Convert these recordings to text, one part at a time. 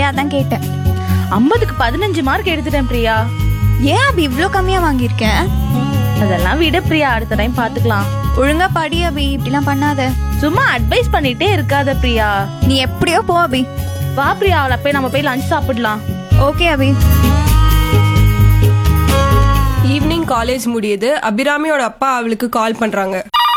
அதான் கேட்டேன் ஐம்பதுக்கு பதினஞ்சு மார்க் எடுத்துட்டேன் பிரியா ஏன் அபி இவ்ளோ கம்மியா வாங்கியிருக்கேன் அதெல்லாம் விட பிரியா அடுத்த டைம் பாத்துக்கலாம் ஒழுங்கா படி அபி இப்படிலாம் பண்ணாத சும்மா அட்வைஸ் பண்ணிட்டே இருக்காத பிரியா நீ எப்படியோ போ அபி வா பிரியா அவளை போய் நம்ம போய் லஞ்ச் சாப்பிடலாம் ஓகே அபி ஈவினிங் காலேஜ் முடியுது அபிராமியோட அப்பா அவளுக்கு கால் பண்றாங்க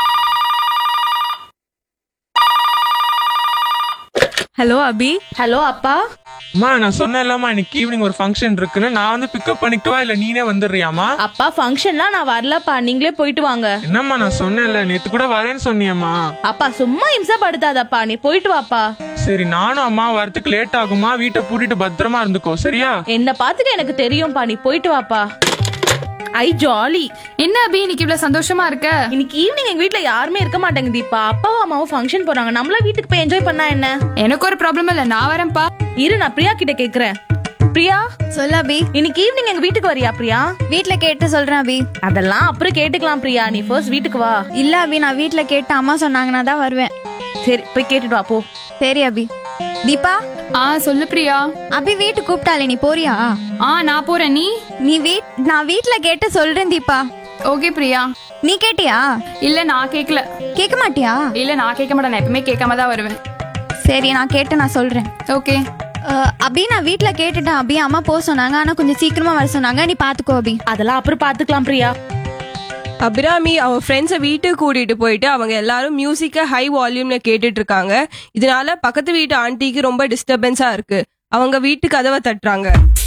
ஹலோ அபி ஹலோ அப்பா அம்மா நான் சொன்னேன்லம்மா இன்னைக்கு ஈவினிங் ஒரு ஃபங்க்ஷன் இருக்குன்னு நான் வந்து பிக்கப் பண்ணிக்கவா இல்ல நீனே வந்துடுறியாமா அப்பா ஃபங்க்ஷன்லாம் நான் வரலப்பா நீங்களே போயிட்டு வாங்க என்னம்மா நான் சொன்னேன்ல நேத்து கூட வரேன்னு சொன்னியம்மா அப்பா சும்மா இம்சப்படுத்தாதப்பா நீ போயிட்டு வாப்பா சரி நானும் அம்மா வரதுக்கு லேட் ஆகுமா வீட்டை பூட்டிட்டு பத்திரமா இருந்துக்கோ சரியா என்ன பாத்துக்க எனக்கு தெரியும்பா நீ போயிட்டு வாப்பா ஐ ஜாலி என்ன அபி இன்னைக்கு இவ்வளவு சந்தோஷமா இருக்க இன்னைக்கு ஈவினிங் எங்க வீட்ல யாருமே இருக்க மாட்டாங்க தீபா அப்பாவும் அம்மாவும் ஃபங்க்ஷன் போறாங்க நம்மள வீட்டுக்கு போய் என்ஜாய் பண்ணா என்ன எனக்கு ஒரு ப்ராப்ளம் இல்ல நான் வரேன்ப்பா இரு நான் பிரியா கிட்ட கேக்குறேன் பிரியா சொல்லு அபி இன்னைக்கு ஈவினிங் எங்க வீட்டுக்கு வரியா பிரியா வீட்ல கேட்டு சொல்றேன் அபி அதெல்லாம் அப்புறம் கேட்டுக்கலாம் பிரியா நீ ஃபர்ஸ்ட் வீட்டுக்கு வா இல்ல அபி நான் வீட்ல கேட்டு அம்மா சொன்னாங்கன்னா தான் வருவேன் சரி போய் கேட்டுட்டு வா போ சரி அபி தீபா ஆ சொல்லு பிரியா அபி வீட்டுக்கு கூப்பிட்டாலே நீ போறியா ஆ நான் போறேன் நீ நீ வீட் நான் வீட்ல கேட்டு சொல்றேன் தீபா ஓகே பிரியா நீ கேட்டியா இல்ல நான் கேக்கல கேட்க மாட்டியா இல்ல நான் கேட்க மாட்டேன் நான் எப்பவுமே கேட்காம தான் வருவேன் சரி நான் கேட்டு நான் சொல்றேன் ஓகே அஹ், அபி நான் வீட்ல கேட்டுட்டேன் அபி அம்மா போக சொன்னாங்க ஆனா கொஞ்சம் சீக்கிரமா வர சொன்னாங்க நீ பாத்துக்கோ அபி அதெல்லாம் அப்புறம் பாத்துக்கலாம் பிரியா அபிராமி அவன் ஃப்ரெண்ட்ஸை வீட்டுக்கு கூட்டிட்டு போயிட்டு அவங்க எல்லாரும் மியூசிக்கை ஹை வால்யூம்ல கேட்டுட்டு இருக்காங்க இதனால பக்கத்து வீட்டு ஆண்டிக்கு ரொம்ப டிஸ்டர்பன்ஸா இருக்கு அவங்க வீட்டு கதவை தட்டுறாங்க